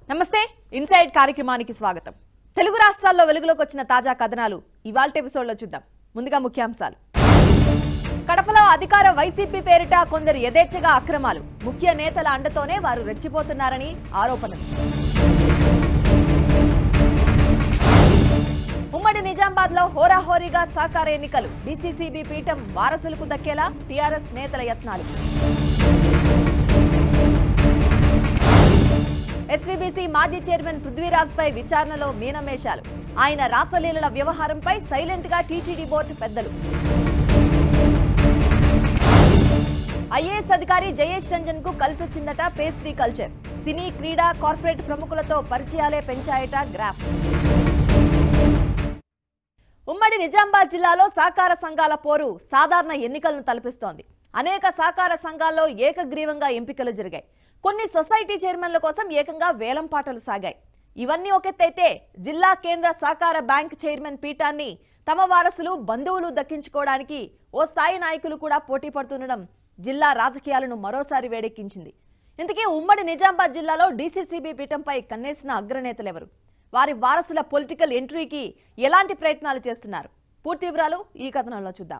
నమస్తే ఇన్సైడ్ కార్యక్రమానికి స్వాగతం తెలుగు రాష్ట్రాల్లో వెలుగులోకి వచ్చిన తాజా కథనాలు ఇవాళ ఎపిసోడ్లో చూద్దాం ముందుగా ముఖ్యాంశాలు కడపలో అధికార వైసీపీ పేరిట కొందరు యథేచ్ఛగా అక్రమాలు ముఖ్య నేతల అండతోనే వారు రెచ్చిపోతున్నారని ఆరోపణలు ఉమ్మడి నిజామాబాద్ లో హోరాహోరీగా సాకార ఎన్నికలు డీసీసీబీ పీఠం వారసులకు దక్కేలా టీఆర్ఎస్ నేతల యత్నాలు ఎస్వీబీసీ మాజీ చైర్మన్ పృథ్వీరాజ్ పై విచారణలో మీనమేషాలు ఆయన రాసలీలల వ్యవహారంపై సైలెంట్ గా టీటీడీ బోర్డు పెద్దలు ఐఏఎస్ అధికారి జయేష్ రంజన్ కు కలిసొచ్చిందట పేస్ట్రీ కల్చర్ సినీ క్రీడా కార్పొరేట్ ప్రముఖులతో పరిచయాలే పెంచాయట గ్రాఫ్ ఉమ్మడి నిజామాబాద్ జిల్లాలో సహకార సంఘాల పోరు సాధారణ ఎన్నికలను తలపిస్తోంది అనేక సహకార సంఘాల్లో ఏకగ్రీవంగా ఎంపికలు జరిగాయి కొన్ని సొసైటీ చైర్మన్ల కోసం ఏకంగా వేలంపాటలు సాగాయి ఇవన్నీ ఒకెత్తైతే జిల్లా కేంద్ర సహకార బ్యాంక్ చైర్మన్ పీఠాన్ని తమ వారసులు బంధువులు దక్కించుకోవడానికి ఓ స్థాయి నాయకులు కూడా పోటీ పడుతుండడం జిల్లా రాజకీయాలను మరోసారి వేడెక్కించింది ఇంతకీ ఉమ్మడి నిజామాబాద్ జిల్లాలో డీసీసీబీ పీఠంపై కన్నేసిన అగ్రనేతలెవరు వారి వారసుల పొలిటికల్ ఎంట్రీకి ఎలాంటి ప్రయత్నాలు చేస్తున్నారు పూర్తి వివరాలు ఈ కథనంలో చూద్దాం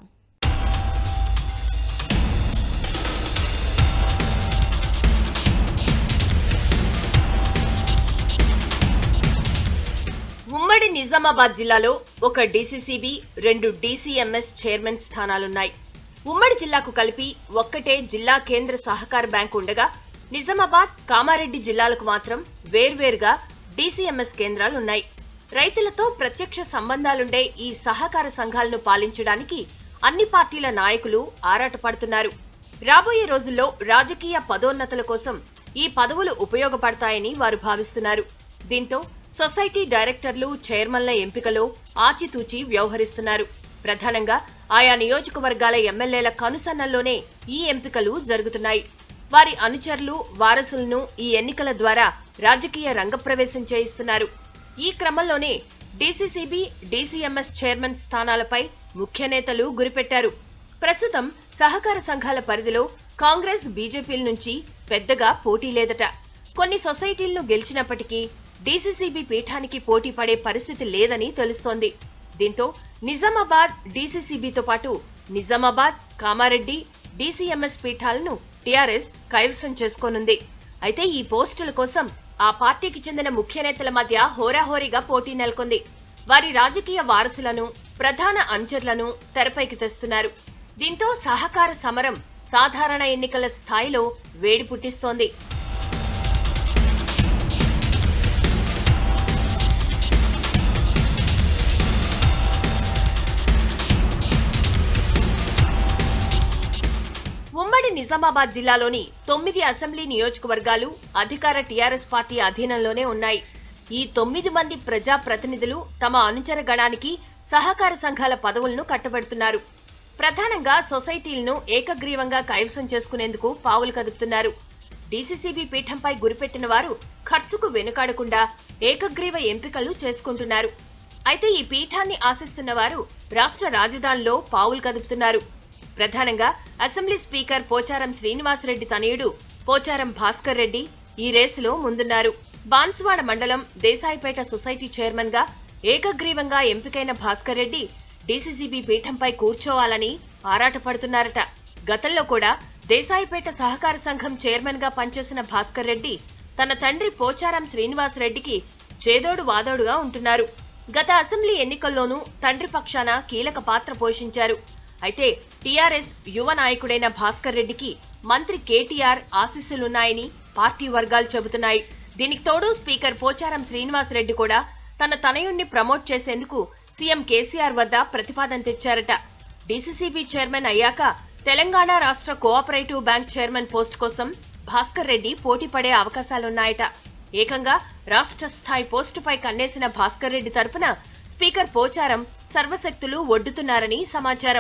ఉమ్మడి నిజామాబాద్ జిల్లాలో ఒక డీసీసీబీ రెండు డీసీఎంఎస్ చైర్మన్ స్థానాలున్నాయి ఉమ్మడి జిల్లాకు కలిపి ఒక్కటే జిల్లా కేంద్ర సహకార బ్యాంకు ఉండగా నిజామాబాద్ కామారెడ్డి జిల్లాలకు మాత్రం వేర్వేరుగా డీసీఎంఎస్ కేంద్రాలున్నాయి రైతులతో ప్రత్యక్ష సంబంధాలుండే ఈ సహకార సంఘాలను పాలించడానికి అన్ని పార్టీల నాయకులు ఆరాటపడుతున్నారు రాబోయే రోజుల్లో రాజకీయ పదోన్నతుల కోసం ఈ పదవులు ఉపయోగపడతాయని వారు భావిస్తున్నారు దీంతో సొసైటీ డైరెక్టర్లు చైర్మన్ల ఎంపికలో ఆచితూచి వ్యవహరిస్తున్నారు ప్రధానంగా ఆయా నియోజకవర్గాల ఎమ్మెల్యేల కనుసన్నల్లోనే ఈ ఎంపికలు జరుగుతున్నాయి వారి అనుచరులు వారసులను ఈ ఎన్నికల ద్వారా రాజకీయ రంగప్రవేశం చేయిస్తున్నారు ఈ క్రమంలోనే డీసీసీబీ డీసీఎంఎస్ చైర్మన్ స్థానాలపై ముఖ్య నేతలు గురిపెట్టారు ప్రస్తుతం సహకార సంఘాల పరిధిలో కాంగ్రెస్ బీజేపీల నుంచి పెద్దగా పోటీ లేదట కొన్ని సొసైటీలను గెలిచినప్పటికీ డీసీసీబీ పీఠానికి పోటీ పడే పరిస్థితి లేదని తెలుస్తోంది దీంతో నిజామాబాద్ డీసీసీబీతో పాటు నిజామాబాద్ కామారెడ్డి డీసీఎంఎస్ పీఠాలను టీఆర్ఎస్ కైవసం చేసుకోనుంది అయితే ఈ పోస్టుల కోసం ఆ పార్టీకి చెందిన ముఖ్య నేతల మధ్య హోరాహోరీగా పోటీ నెలకొంది వారి రాజకీయ వారసులను ప్రధాన అనుచరులను తెరపైకి తెస్తున్నారు దీంతో సహకార సమరం సాధారణ ఎన్నికల స్థాయిలో వేడి పుట్టిస్తోంది ఉమ్మడి నిజామాబాద్ జిల్లాలోని తొమ్మిది అసెంబ్లీ నియోజకవర్గాలు అధికార టీఆర్ఎస్ పార్టీ అధీనంలోనే ఉన్నాయి ఈ తొమ్మిది మంది ప్రజా ప్రతినిధులు తమ అనుచర గణానికి సహకార సంఘాల పదవులను కట్టబెడుతున్నారు ప్రధానంగా సొసైటీలను ఏకగ్రీవంగా కైవసం చేసుకునేందుకు పావులు కదుపుతున్నారు డీసీసీబీ పీఠంపై గురిపెట్టిన వారు ఖర్చుకు వెనుకాడకుండా ఏకగ్రీవ ఎంపికలు చేసుకుంటున్నారు అయితే ఈ పీఠాన్ని ఆశిస్తున్న వారు రాష్ట్ర రాజధానిలో పావులు కదుపుతున్నారు ప్రధానంగా అసెంబ్లీ స్పీకర్ పోచారం శ్రీనివాసరెడ్డి తనయుడు పోచారం భాస్కర్ రెడ్డి ఈ రేసులో ముందున్నారు బాన్సువాడ మండలం దేశాయిపేట సొసైటీ చైర్మన్ గా ఏకగ్రీవంగా ఎంపికైన భాస్కర్ రెడ్డి డీసీసీబీ పీఠంపై కూర్చోవాలని ఆరాటపడుతున్నారట గతంలో కూడా దేశాయిపేట సహకార సంఘం చైర్మన్ గా పనిచేసిన భాస్కర్ రెడ్డి తన తండ్రి పోచారం శ్రీనివాసరెడ్డికి చేదోడు వాదోడుగా ఉంటున్నారు గత అసెంబ్లీ ఎన్నికల్లోనూ తండ్రి పక్షాన కీలక పాత్ర పోషించారు అయితే టీఆర్ఎస్ యువ నాయకుడైన భాస్కర్ రెడ్డికి మంత్రి కేటీఆర్ ఆశీస్సులున్నాయని పార్టీ వర్గాలు చెబుతున్నాయి దీనికి తోడు స్పీకర్ పోచారం శ్రీనివాసరెడ్డి కూడా తన తనయుణ్ణి ప్రమోట్ చేసేందుకు సీఎం కేసీఆర్ వద్ద ప్రతిపాదన తెచ్చారట డీసీసీబీ చైర్మన్ అయ్యాక తెలంగాణ రాష్ట్ర కోఆపరేటివ్ బ్యాంక్ చైర్మన్ పోస్ట్ కోసం భాస్కర్ రెడ్డి పోటీ పడే అవకాశాలున్నాయట ఏకంగా రాష్ట్ర స్థాయి పోస్టుపై కన్నేసిన భాస్కర్ రెడ్డి తరపున స్పీకర్ పోచారం సర్వశక్తులు ఒడ్డుతున్నారని సమాచారం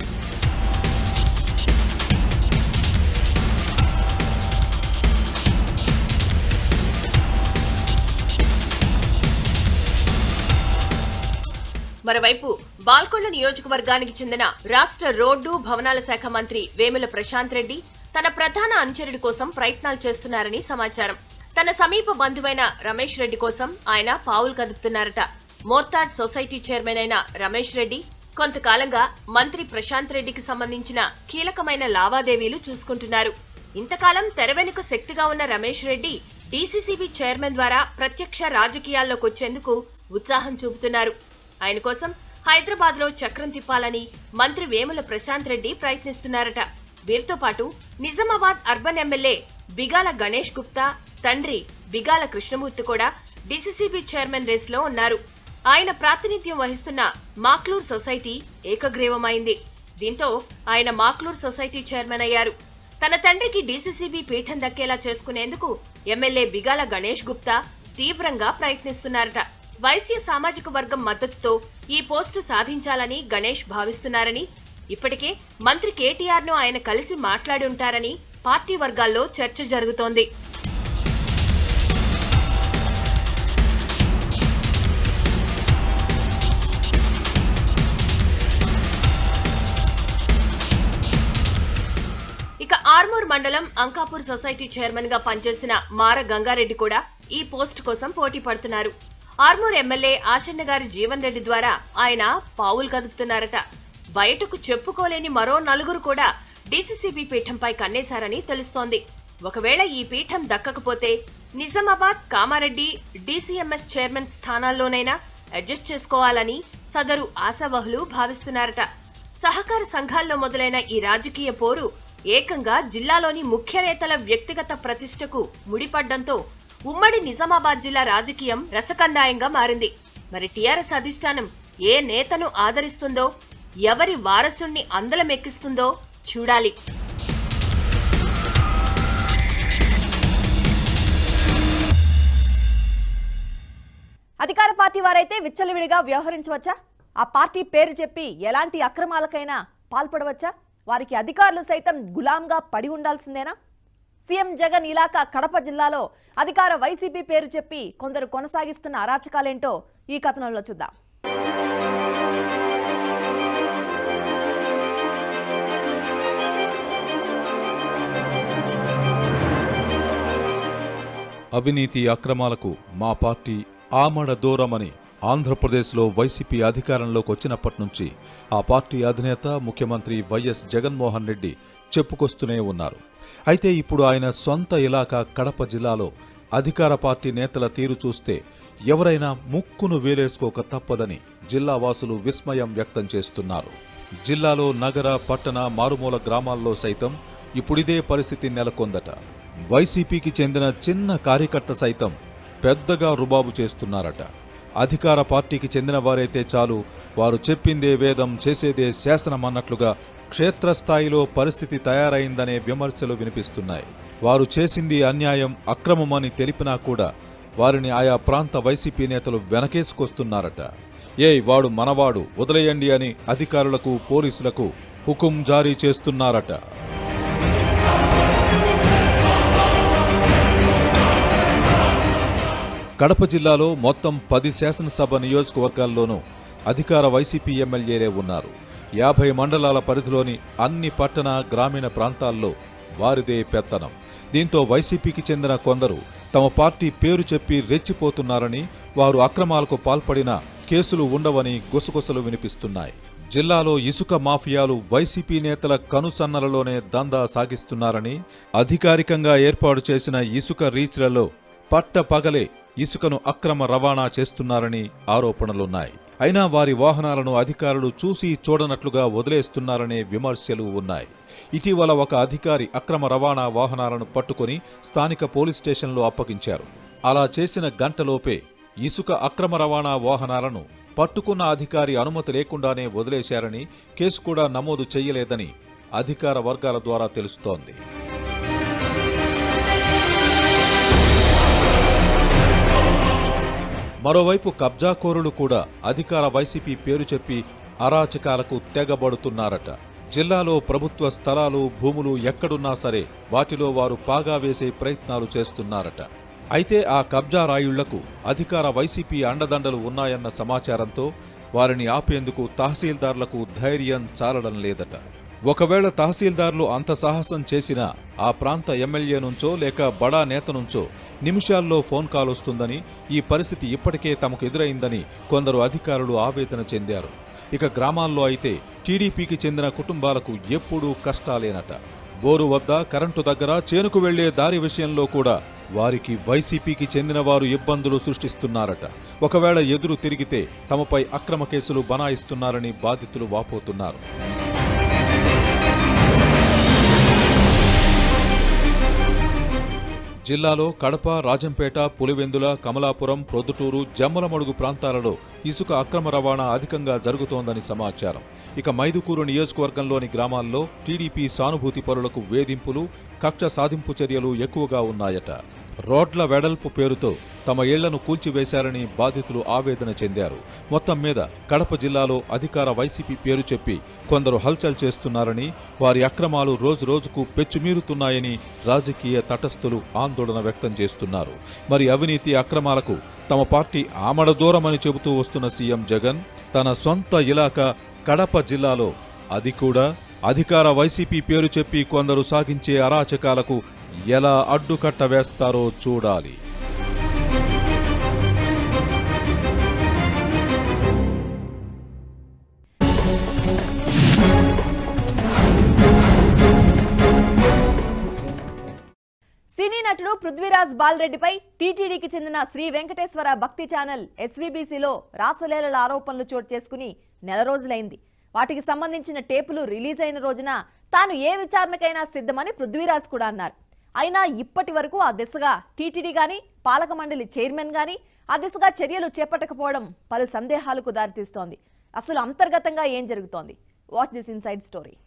మరోవైపు బాల్కొండ నియోజకవర్గానికి చెందిన రాష్ట్ర రోడ్డు భవనాల శాఖ మంత్రి వేముల ప్రశాంత్ రెడ్డి తన ప్రధాన అనుచరుడి కోసం ప్రయత్నాలు చేస్తున్నారని సమాచారం తన సమీప బంధువైన రమేష్ రెడ్డి కోసం ఆయన పావులు కదుపుతున్నారట మోర్తాడ్ సొసైటీ చైర్మన్ అయిన రమేష్ రెడ్డి కొంతకాలంగా మంత్రి ప్రశాంత్ రెడ్డికి సంబంధించిన కీలకమైన లావాదేవీలు చూసుకుంటున్నారు ఇంతకాలం తెరవెనుక శక్తిగా ఉన్న రమేష్ రెడ్డి డీసీసీబీ చైర్మన్ ద్వారా ప్రత్యక్ష రాజకీయాల్లోకి వచ్చేందుకు ఉత్సాహం చూపుతున్నారు ఆయన కోసం హైదరాబాద్ లో చక్రం తిప్పాలని మంత్రి వేముల ప్రశాంత్ రెడ్డి ప్రయత్నిస్తున్నారట వీరితో పాటు నిజామాబాద్ అర్బన్ ఎమ్మెల్యే బిగాల గణేష్ గుప్తా తండ్రి బిగాల కృష్ణమూర్తి కూడా డీసీసీబీ చైర్మన్ రేస్ లో ఉన్నారు ఆయన ప్రాతినిధ్యం వహిస్తున్న మాక్లూర్ సొసైటీ ఏకగ్రీవమైంది దీంతో ఆయన మాక్లూర్ సొసైటీ చైర్మన్ అయ్యారు తన తండ్రికి డీసీసీబీ పీఠం దక్కేలా చేసుకునేందుకు ఎమ్మెల్యే బిగాల గణేష్ గుప్తా తీవ్రంగా ప్రయత్నిస్తున్నారట వైశ్య సామాజిక వర్గం మద్దతుతో ఈ పోస్టు సాధించాలని గణేష్ భావిస్తున్నారని ఇప్పటికే మంత్రి కేటీఆర్ ను ఆయన కలిసి మాట్లాడి ఉంటారని పార్టీ వర్గాల్లో చర్చ జరుగుతోంది ఇక ఆర్మూర్ మండలం అంకాపూర్ సొసైటీ చైర్మన్ గా పనిచేసిన మార గంగారెడ్డి కూడా ఈ పోస్ట్ కోసం పోటీ పడుతున్నారు ఆర్మూర్ ఎమ్మెల్యే ఆశన్న గారి జీవన్ రెడ్డి ద్వారా ఆయన పావులు కదుపుతున్నారట బయటకు చెప్పుకోలేని మరో నలుగురు కూడా డీసీసీబీ పీఠంపై కన్నేశారని తెలుస్తోంది ఒకవేళ ఈ పీఠం దక్కకపోతే నిజామాబాద్ కామారెడ్డి డీసీఎంఎస్ చైర్మన్ స్థానాల్లోనైనా అడ్జస్ట్ చేసుకోవాలని సదరు ఆశావహులు భావిస్తున్నారట సహకార సంఘాల్లో మొదలైన ఈ రాజకీయ పోరు ఏకంగా జిల్లాలోని ముఖ్య నేతల వ్యక్తిగత ప్రతిష్టకు ముడిపడ్డంతో ఉమ్మడి నిజామాబాద్ జిల్లా రాజకీయం రసకందాయంగా మారింది మరి టీఆర్ఎస్ అధిష్టానం ఏ నేతను ఆదరిస్తుందో ఎవరి వారసుణ్ణి అందలమెక్కిస్తుందో చూడాలి అధికార పార్టీ వారైతే విచ్చలవిడిగా వ్యవహరించవచ్చా ఆ పార్టీ పేరు చెప్పి ఎలాంటి అక్రమాలకైనా పాల్పడవచ్చా వారికి అధికారులు సైతం గులాంగా పడి ఉండాల్సిందేనా సీఎం జగన్ ఇలాకా కడప జిల్లాలో అధికార వైసీపీ పేరు చెప్పి కొందరు కొనసాగిస్తున్న అరాచకాలేంటో ఈ కథనంలో చూద్దాం అవినీతి అక్రమాలకు మా పార్టీ ఆమడ దూరమని ఆంధ్రప్రదేశ్లో వైసీపీ అధికారంలోకి వచ్చినప్పటి నుంచి ఆ పార్టీ అధినేత ముఖ్యమంత్రి వైఎస్ జగన్మోహన్ రెడ్డి చెప్పుకొస్తూనే ఉన్నారు అయితే ఇప్పుడు ఆయన సొంత ఇలాకా కడప జిల్లాలో అధికార పార్టీ నేతల తీరు చూస్తే ఎవరైనా ముక్కును వేలేసుకోక తప్పదని జిల్లా వాసులు విస్మయం వ్యక్తం చేస్తున్నారు జిల్లాలో నగర పట్టణ మారుమూల గ్రామాల్లో సైతం ఇప్పుడిదే పరిస్థితి నెలకొందట వైసీపీకి చెందిన చిన్న కార్యకర్త సైతం పెద్దగా రుబాబు చేస్తున్నారట అధికార పార్టీకి చెందిన వారైతే చాలు వారు చెప్పిందే వేదం చేసేదే శాసనం అన్నట్లుగా క్షేత్రస్థాయిలో పరిస్థితి తయారైందనే విమర్శలు వినిపిస్తున్నాయి వారు చేసింది అన్యాయం అక్రమమని తెలిపినా కూడా వారిని ఆయా ప్రాంత వైసీపీ నేతలు వెనకేసుకొస్తున్నారట ఏయ్ వాడు మనవాడు వదిలేయండి అని అధికారులకు పోలీసులకు హుకుం జారీ చేస్తున్నారట కడప జిల్లాలో మొత్తం పది శాసనసభ నియోజకవర్గాల్లోనూ అధికార వైసీపీ ఎమ్మెల్యేలే ఉన్నారు యాభై మండలాల పరిధిలోని అన్ని పట్టణ గ్రామీణ ప్రాంతాల్లో వారిదే పెత్తనం దీంతో వైసీపీకి చెందిన కొందరు తమ పార్టీ పేరు చెప్పి రెచ్చిపోతున్నారని వారు అక్రమాలకు పాల్పడిన కేసులు ఉండవని గుసగుసలు వినిపిస్తున్నాయి జిల్లాలో ఇసుక మాఫియాలు వైసీపీ నేతల కనుసన్నలలోనే దందా సాగిస్తున్నారని అధికారికంగా ఏర్పాటు చేసిన ఇసుక రీచ్లలో పట్ట పగలే ఇసుకను అక్రమ రవాణా చేస్తున్నారని ఆరోపణలున్నాయి అయినా వారి వాహనాలను అధికారులు చూసి చూడనట్లుగా వదిలేస్తున్నారనే విమర్శలు ఉన్నాయి ఇటీవల ఒక అధికారి అక్రమ రవాణా వాహనాలను పట్టుకొని స్థానిక పోలీస్ స్టేషన్లో అప్పగించారు అలా చేసిన గంటలోపే ఇసుక అక్రమ రవాణా వాహనాలను పట్టుకున్న అధికారి అనుమతి లేకుండానే వదిలేశారని కేసు కూడా నమోదు చేయలేదని అధికార వర్గాల ద్వారా తెలుస్తోంది మరోవైపు కబ్జాకోరులు కూడా అధికార వైసీపీ పేరు చెప్పి అరాచకాలకు తెగబడుతున్నారట జిల్లాలో ప్రభుత్వ స్థలాలు భూములు ఎక్కడున్నా సరే వాటిలో వారు పాగా వేసే ప్రయత్నాలు చేస్తున్నారట అయితే ఆ కబ్జా రాయుళ్లకు అధికార వైసీపీ అండదండలు ఉన్నాయన్న సమాచారంతో వారిని ఆపేందుకు తహసీల్దార్లకు ధైర్యం చాలడం లేదట ఒకవేళ తహసీల్దార్లు అంత సాహసం చేసినా ఆ ప్రాంత ఎమ్మెల్యే నుంచో లేక బడా నేత నుంచో నిమిషాల్లో ఫోన్ కాల్ వస్తుందని ఈ పరిస్థితి ఇప్పటికే తమకు ఎదురైందని కొందరు అధికారులు ఆవేదన చెందారు ఇక గ్రామాల్లో అయితే టీడీపీకి చెందిన కుటుంబాలకు ఎప్పుడూ కష్టాలేనట బోరు వద్ద కరెంటు దగ్గర చేనుకు వెళ్లే దారి విషయంలో కూడా వారికి వైసీపీకి చెందిన వారు ఇబ్బందులు సృష్టిస్తున్నారట ఒకవేళ ఎదురు తిరిగితే తమపై అక్రమ కేసులు బనాయిస్తున్నారని బాధితులు వాపోతున్నారు జిల్లాలో కడప రాజంపేట పులివెందుల కమలాపురం ప్రొద్దుటూరు జమ్మలమడుగు ప్రాంతాలలో ఇసుక అక్రమ రవాణా అధికంగా జరుగుతోందని సమాచారం ఇక మైదుకూరు నియోజకవర్గంలోని గ్రామాల్లో టీడీపీ సానుభూతి పరులకు వేధింపులు కక్ష సాధింపు చర్యలు ఎక్కువగా ఉన్నాయట రోడ్ల వెడల్పు పేరుతో తమ ఇళ్లను కూల్చివేశారని బాధితులు ఆవేదన చెందారు మొత్తం మీద కడప జిల్లాలో అధికార వైసీపీ పేరు చెప్పి కొందరు హల్చల్ చేస్తున్నారని వారి అక్రమాలు రోజురోజుకు పెచ్చుమీరుతున్నాయని రాజకీయ తటస్థులు ఆందోళన వ్యక్తం చేస్తున్నారు మరి అవినీతి అక్రమాలకు తమ పార్టీ ఆమడ దూరమని చెబుతూ వస్తున్న సీఎం జగన్ తన సొంత ఇలాకా కడప జిల్లాలో అది కూడా అధికార వైసీపీ పేరు చెప్పి కొందరు సాగించే అరాచకాలకు ఎలా అడ్డుకట్ట వేస్తారో చూడాలి సినీ నటుడు పృథ్వీరాజ్ బాలరెడ్డిపై టీటీడీకి చెందిన శ్రీ వెంకటేశ్వర భక్తి ఛానల్ ఎస్వీబీసీలో రాసలీలల ఆరోపణలు చోటు చేసుకుని నెల రోజులైంది వాటికి సంబంధించిన టేపులు రిలీజ్ అయిన రోజున తాను ఏ విచారణకైనా సిద్ధమని పృథ్వీరాజ్ కూడా అన్నారు అయినా ఇప్పటి వరకు ఆ దిశగా టీటీడీ గాని పాలక మండలి చైర్మన్ గాని ఆ దిశగా చర్యలు చేపట్టకపోవడం పలు సందేహాలకు దారితీస్తోంది అసలు అంతర్గతంగా ఏం జరుగుతోంది వాచ్ దిస్ ఇన్సైడ్ స్టోరీ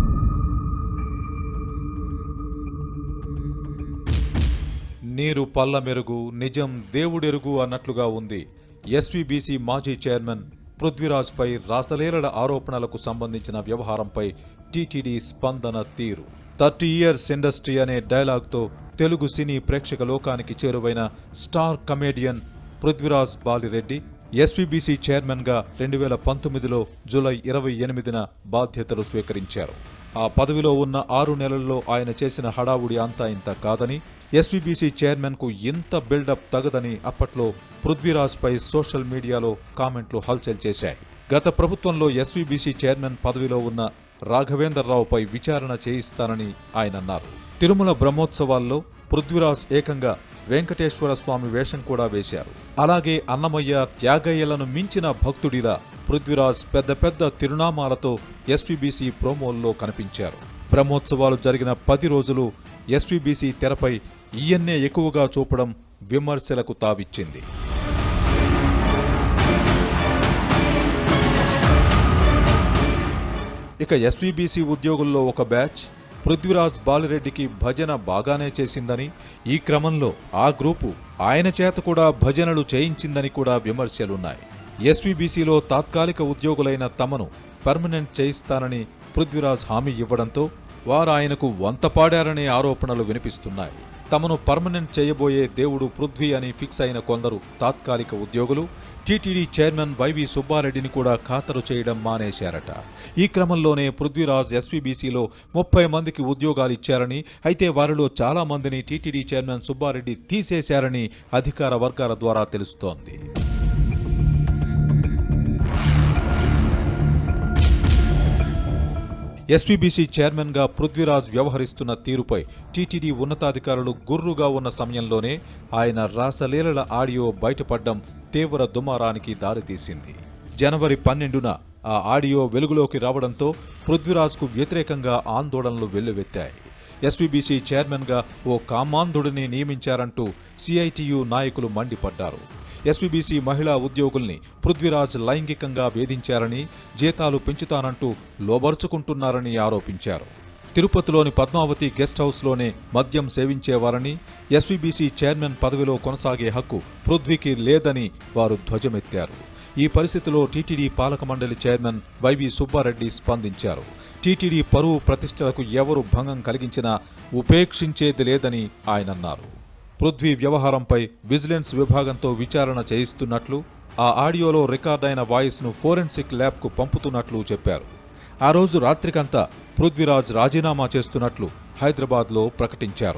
నీరు పల్ల మెరుగు నిజం దేవుడెరుగు అన్నట్లుగా ఉంది ఎస్వీబీసీ మాజీ చైర్మన్ పృథ్వీరాజ్పై రాసలీలల ఆరోపణలకు సంబంధించిన వ్యవహారంపై టీటీడీ స్పందన తీరు థర్టీ ఇయర్స్ ఇండస్ట్రీ అనే డైలాగ్తో తెలుగు సినీ ప్రేక్షక లోకానికి చేరువైన star comedian Prithviraj Balireddy SVBC చైర్మన్గా రెండు వేల పంతొమ్మిదిలో జూలై ఇరవై ఎనిమిదిన బాధ్యతలు స్వీకరించారు ఆ పదవిలో ఉన్న ఆరు నెలల్లో ఆయన చేసిన హడావుడి అంతా ఇంత కాదని ఎస్వీబీసీ చైర్మన్కు ఇంత బిల్డప్ తగదని అప్పట్లో పృథ్వీరాజ్పై సోషల్ మీడియాలో కామెంట్లు హల్చల్ చేశాయి గత ప్రభుత్వంలో ఎస్వీబీసీ చైర్మన్ పదవిలో ఉన్న రాఘవేంద్రరావుపై విచారణ చేయిస్తానని ఆయన అన్నారు తిరుమల బ్రహ్మోత్సవాల్లో పృథ్వీరాజ్ ఏకంగా వెంకటేశ్వర స్వామి వేషం కూడా వేశారు అలాగే అన్నమయ్య త్యాగయ్యలను మించిన భక్తుడిలా పృథ్వీరాజ్ పెద్ద పెద్ద తిరునామాలతో ఎస్వీబీసీ ప్రోమోల్లో కనిపించారు బ్రహ్మోత్సవాలు జరిగిన పది రోజులు ఎస్వీబీసీ తెరపై ఈయన్నే ఎక్కువగా చూపడం విమర్శలకు తావిచ్చింది ఇక ఎస్వీబీసీ ఉద్యోగుల్లో ఒక బ్యాచ్ పృథ్వీరాజ్ బాలిరెడ్డికి భజన బాగానే చేసిందని ఈ క్రమంలో ఆ గ్రూపు ఆయన చేత కూడా భజనలు చేయించిందని కూడా విమర్శలున్నాయి ఎస్వీబీసీలో తాత్కాలిక ఉద్యోగులైన తమను పర్మనెంట్ చేయిస్తానని పృథ్వీరాజ్ హామీ ఇవ్వడంతో వారు ఆయనకు వంత పాడారనే ఆరోపణలు వినిపిస్తున్నాయి తమను పర్మనెంట్ చేయబోయే దేవుడు పృథ్వీ అని ఫిక్స్ అయిన కొందరు తాత్కాలిక ఉద్యోగులు టీటీడీ చైర్మన్ వైవి సుబ్బారెడ్డిని కూడా ఖాతరు చేయడం మానేశారట ఈ క్రమంలోనే పృథ్వీరాజ్ ఎస్వీబీసీలో ముప్పై మందికి ఉద్యోగాలు ఇచ్చారని అయితే వారిలో చాలా మందిని టీటీడీ చైర్మన్ సుబ్బారెడ్డి తీసేశారని అధికార వర్గాల ద్వారా తెలుస్తోంది ఎస్వీబీసీ చైర్మన్గా పృథ్వీరాజ్ వ్యవహరిస్తున్న తీరుపై టీటీడీ ఉన్నతాధికారులు గుర్రుగా ఉన్న సమయంలోనే ఆయన రాసలీలల ఆడియో బయటపడ్డం తీవ్ర దుమారానికి దారితీసింది జనవరి పన్నెండున ఆ ఆడియో వెలుగులోకి రావడంతో పృథ్వీరాజ్కు వ్యతిరేకంగా ఆందోళనలు వెల్లువెత్తాయి ఎస్వీబీసీ చైర్మన్గా ఓ కామాంధుడిని నియమించారంటూ సిఐటియు నాయకులు మండిపడ్డారు ఎస్వీబీసీ మహిళా ఉద్యోగుల్ని పృథ్వీరాజ్ లైంగికంగా వేధించారని జీతాలు పెంచుతానంటూ లోబరుచుకుంటున్నారని ఆరోపించారు తిరుపతిలోని పద్మావతి గెస్ట్ హౌస్లోనే మద్యం సేవించేవారని ఎస్వీబీసీ చైర్మన్ పదవిలో కొనసాగే హక్కు పృథ్వీకి లేదని వారు ధ్వజమెత్తారు ఈ పరిస్థితిలో టీటీడీ పాలక మండలి చైర్మన్ వైవి సుబ్బారెడ్డి స్పందించారు టీటీడీ పరువు ప్రతిష్టలకు ఎవరు భంగం కలిగించినా ఉపేక్షించేది లేదని ఆయన అన్నారు పృథ్వీ వ్యవహారంపై విజిలెన్స్ విభాగంతో విచారణ చేయిస్తున్నట్లు ఆ ఆడియోలో రికార్డైన వాయిస్ను ఫోరెన్సిక్ ల్యాబ్కు పంపుతున్నట్లు చెప్పారు ఆ రోజు రాత్రికంతా పృథ్వీరాజ్ రాజీనామా చేస్తున్నట్లు హైదరాబాద్లో ప్రకటించారు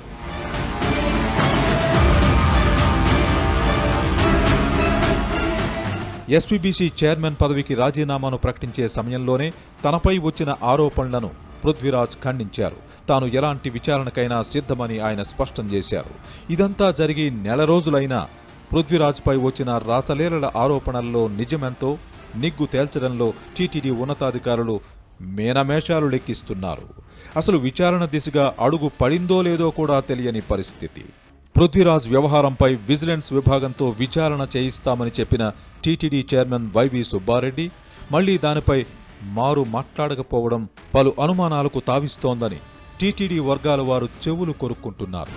ఎస్వీబీసీ చైర్మన్ పదవికి రాజీనామాను ప్రకటించే సమయంలోనే తనపై వచ్చిన ఆరోపణలను పృథ్వీరాజ్ ఖండించారు తాను ఎలాంటి విచారణకైనా సిద్ధమని ఆయన స్పష్టం చేశారు ఇదంతా జరిగి నెల రోజులైనా పృథ్వీరాజ్పై వచ్చిన రాసలీలల ఆరోపణల్లో నిజమెంతో నిగ్గు తేల్చడంలో టీటీడీ ఉన్నతాధికారులు మేనమేషాలు లెక్కిస్తున్నారు అసలు విచారణ దిశగా అడుగు పడిందో లేదో కూడా తెలియని పరిస్థితి పృథ్వీరాజ్ వ్యవహారంపై విజిలెన్స్ విభాగంతో విచారణ చేయిస్తామని చెప్పిన టీటీడీ చైర్మన్ వైవి సుబ్బారెడ్డి మళ్లీ దానిపై మారు మాట్లాడకపోవడం పలు అనుమానాలకు తావిస్తోందని టీటీడీ వర్గాల వారు చెవులు కొరుక్కుంటున్నారు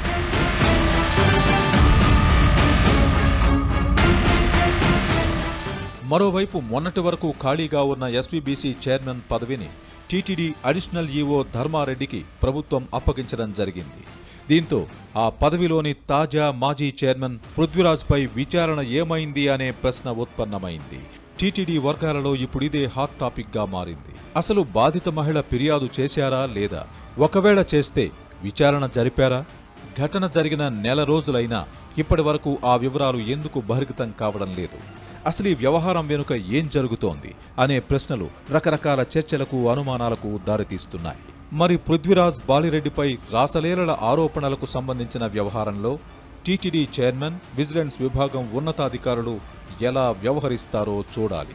మరోవైపు మొన్నటి వరకు ఖాళీగా ఉన్న ఎస్వీబీసీ చైర్మన్ పదవిని టీటీడీ అడిషనల్ ఈవో ధర్మారెడ్డికి ప్రభుత్వం అప్పగించడం జరిగింది దీంతో ఆ పదవిలోని తాజా మాజీ చైర్మన్ పృథ్వీరాజ్పై విచారణ ఏమైంది అనే ప్రశ్న ఉత్పన్నమైంది టీటీడీ వర్గాలలో ఇప్పుడిదే హాట్ టాపిక్ గా మారింది అసలు బాధిత మహిళ ఫిర్యాదు చేశారా లేదా ఒకవేళ చేస్తే విచారణ జరిపారా ఘటన జరిగిన నెల రోజులైనా ఇప్పటి వరకు ఆ వివరాలు ఎందుకు బహిర్గతం కావడం లేదు అసలు ఈ వ్యవహారం వెనుక ఏం జరుగుతోంది అనే ప్రశ్నలు రకరకాల చర్చలకు అనుమానాలకు దారితీస్తున్నాయి మరి పృథ్వీరాజ్ బాలిరెడ్డిపై రాసలీలల ఆరోపణలకు సంబంధించిన వ్యవహారంలో టీటీడీ చైర్మన్ విజిలెన్స్ విభాగం ఉన్నతాధికారులు ఎలా వ్యవహరిస్తారో చూడాలి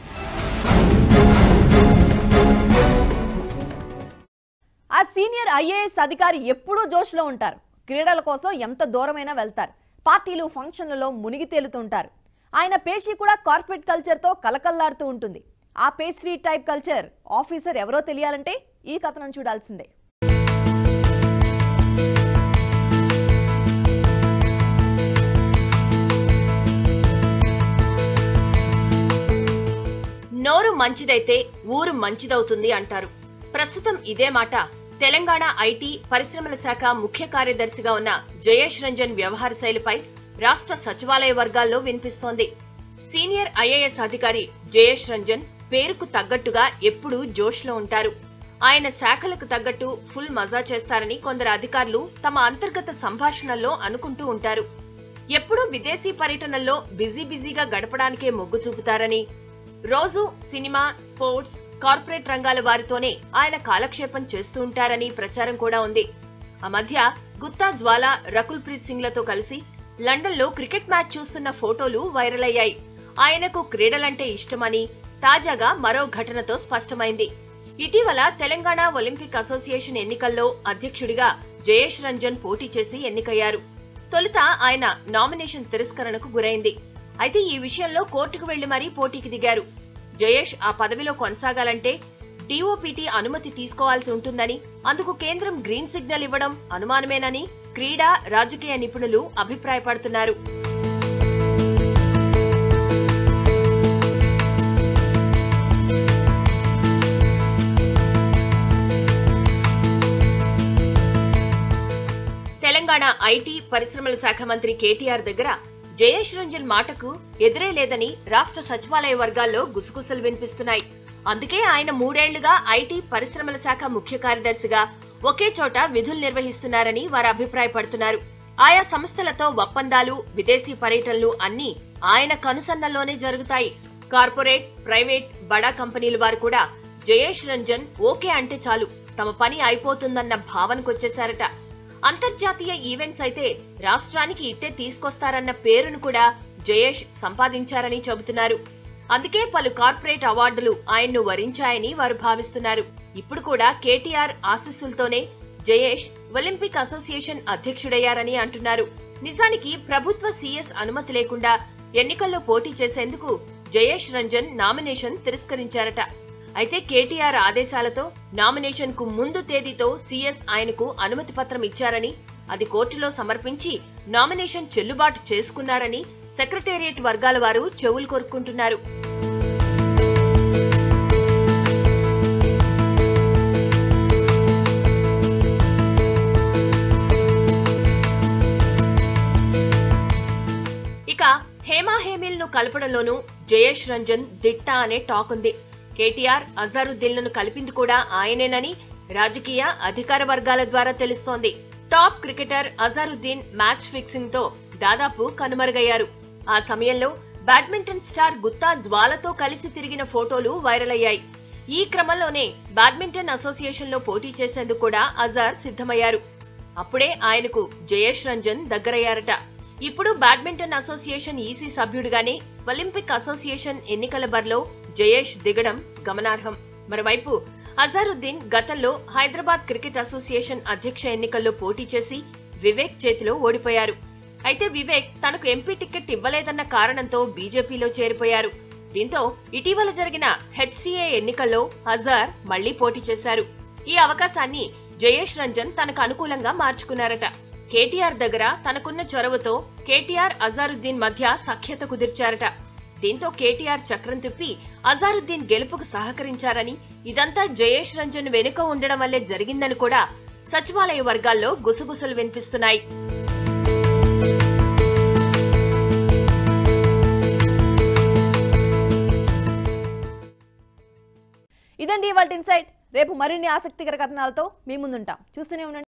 ఆ సీనియర్ ఐఏఎస్ అధికారి ఎప్పుడూ జోష్లో ఉంటారు క్రీడల కోసం ఎంత దూరమైనా వెళ్తారు పార్టీలు ఫంక్షన్లలో మునిగి తేలుతుంటారు ఆయన పేషీ కూడా కార్పొరేట్ కల్చర్తో కలకల్లాడుతూ ఉంటుంది ఆ పేస్ట్రీ టైప్ కల్చర్ ఆఫీసర్ ఎవరో తెలియాలంటే ఈ కథనం చూడాల్సిందే నోరు మంచిదైతే ఊరు మంచిదవుతుంది అంటారు ప్రస్తుతం ఇదే మాట తెలంగాణ ఐటీ పరిశ్రమల శాఖ ముఖ్య కార్యదర్శిగా ఉన్న జయేష్ రంజన్ వ్యవహార శైలిపై రాష్ట్ర సచివాలయ వర్గాల్లో వినిపిస్తోంది సీనియర్ ఐఏఎస్ అధికారి జయేష్ రంజన్ పేరుకు తగ్గట్టుగా ఎప్పుడూ జోష్లో ఉంటారు ఆయన శాఖలకు తగ్గట్టు ఫుల్ మజా చేస్తారని కొందరు అధికారులు తమ అంతర్గత సంభాషణల్లో అనుకుంటూ ఉంటారు ఎప్పుడూ విదేశీ పర్యటనల్లో బిజీ బిజీగా గడపడానికే మొగ్గు చూపుతారని రోజు సినిమా స్పోర్ట్స్ కార్పొరేట్ రంగాల వారితోనే ఆయన కాలక్షేపం చేస్తూ ఉంటారని ప్రచారం కూడా ఉంది ఆ మధ్య గుత్తా జ్వాల రకుల్ ప్రీత్ సింగ్ లతో కలిసి లండన్ లో క్రికెట్ మ్యాచ్ చూస్తున్న ఫోటోలు వైరల్ అయ్యాయి ఆయనకు క్రీడలంటే ఇష్టమని తాజాగా మరో ఘటనతో స్పష్టమైంది ఇటీవల తెలంగాణ ఒలింపిక్ అసోసియేషన్ ఎన్నికల్లో అధ్యక్షుడిగా జయేష్ రంజన్ పోటీ చేసి ఎన్నికయ్యారు తొలుత ఆయన నామినేషన్ తిరస్కరణకు గురైంది అయితే ఈ విషయంలో కోర్టుకు వెళ్లి మరీ పోటీకి దిగారు జయేష్ ఆ పదవిలో కొనసాగాలంటే డిఓపిటి అనుమతి తీసుకోవాల్సి ఉంటుందని అందుకు కేంద్రం గ్రీన్ సిగ్నల్ ఇవ్వడం అనుమానమేనని క్రీడా రాజకీయ నిపుణులు అభిప్రాయపడుతున్నారు తెలంగాణ ఐటీ పరిశ్రమల శాఖ మంత్రి కేటీఆర్ దగ్గర జయేష్ రంజన్ మాటకు ఎదురే లేదని రాష్ట్ర సచివాలయ వర్గాల్లో గుసగుసలు వినిపిస్తున్నాయి అందుకే ఆయన మూడేళ్లుగా ఐటీ పరిశ్రమల శాఖ ముఖ్య కార్యదర్శిగా ఒకే చోట విధులు నిర్వహిస్తున్నారని వారు అభిప్రాయపడుతున్నారు ఆయా సంస్థలతో ఒప్పందాలు విదేశీ పర్యటనలు అన్నీ ఆయన కనుసన్నల్లోనే జరుగుతాయి కార్పొరేట్ ప్రైవేట్ బడా కంపెనీల వారు కూడా జయేష్ రంజన్ ఓకే అంటే చాలు తమ పని అయిపోతుందన్న భావనకొచ్చేశారట అంతర్జాతీయ ఈవెంట్స్ అయితే రాష్ట్రానికి ఇట్టే తీసుకొస్తారన్న పేరును కూడా జయేష్ సంపాదించారని చెబుతున్నారు అందుకే పలు కార్పొరేట్ అవార్డులు ఆయన్ను వరించాయని వారు భావిస్తున్నారు ఇప్పుడు కూడా కేటీఆర్ ఆశీస్సులతోనే జయేష్ ఒలింపిక్ అసోసియేషన్ అధ్యక్షుడయ్యారని అంటున్నారు నిజానికి ప్రభుత్వ సీఎస్ అనుమతి లేకుండా ఎన్నికల్లో పోటీ చేసేందుకు జయేష్ రంజన్ నామినేషన్ తిరస్కరించారట అయితే కేటీఆర్ ఆదేశాలతో నామినేషన్ కు ముందు తేదీతో సీఎస్ ఆయనకు అనుమతి పత్రం ఇచ్చారని అది కోర్టులో సమర్పించి నామినేషన్ చెల్లుబాటు చేసుకున్నారని సెక్రటేరియట్ వర్గాల వారు చెవులు కొరుక్కుంటున్నారు ఇక హేమా హేమిల్ ను కలపడంలోనూ జయేష్ రంజన్ దిట్ట అనే టాక్ ఉంది కేటీఆర్ అజారుద్దీన్లను కలిపింది కూడా ఆయనేనని రాజకీయ అధికార వర్గాల ద్వారా తెలుస్తోంది top cricketer Azharuddin match fixing తో దాదాపు కనుమరుగయ్యారు ఆ సమయంలో బ్యాడ్మింటన్ స్టార్ గుత్తా జ్వాలతో కలిసి తిరిగిన ఫోటోలు వైరల్ అయ్యాయి ఈ క్రమంలోనే బ్యాడ్మింటన్ అసోసియేషన్ లో పోటీ చేసేందుకు కూడా అజార్ సిద్ధమయ్యారు అప్పుడే ఆయనకు జయేష్ రంజన్ దగ్గరయ్యారట ఇప్పుడు బ్యాడ్మింటన్ అసోసియేషన్ ఈసీ సభ్యుడిగానే ఒలింపిక్ అసోసియేషన్ ఎన్నికల బరిలో జయేష్ దిగడం గమనార్హం మరోవైపు అజారుద్దీన్ గతంలో హైదరాబాద్ క్రికెట్ అసోసియేషన్ అధ్యక్ష ఎన్నికల్లో పోటీ చేసి వివేక్ చేతిలో ఓడిపోయారు అయితే వివేక్ తనకు ఎంపీ టికెట్ ఇవ్వలేదన్న కారణంతో బీజేపీలో చేరిపోయారు దీంతో ఇటీవల జరిగిన హెచ్సీఏ ఎన్నికల్లో అజార్ మళ్లీ పోటీ చేశారు ఈ అవకాశాన్ని జయేష్ రంజన్ తనకు అనుకూలంగా మార్చుకున్నారట కేటీఆర్ దగ్గర తనకున్న చొరవతో కేటీఆర్ అజారుద్దీన్ మధ్య సఖ్యత కుదిర్చారట దీంతో కేటీఆర్ చక్రం తిప్పి అజారుద్దీన్ గెలుపుకు సహకరించారని ఇదంతా జయేష్ రంజన్ వెనుక ఉండడం వల్లే జరిగిందని కూడా సచివాలయ వర్గాల్లో గుసగుసలు వినిపిస్తున్నాయి ఇదండి ఇవాళ ఇన్సైట్ రేపు మరిన్ని ఆసక్తికర కథనాలతో మీ ముందుంటాం చూస్తూనే ఉండండి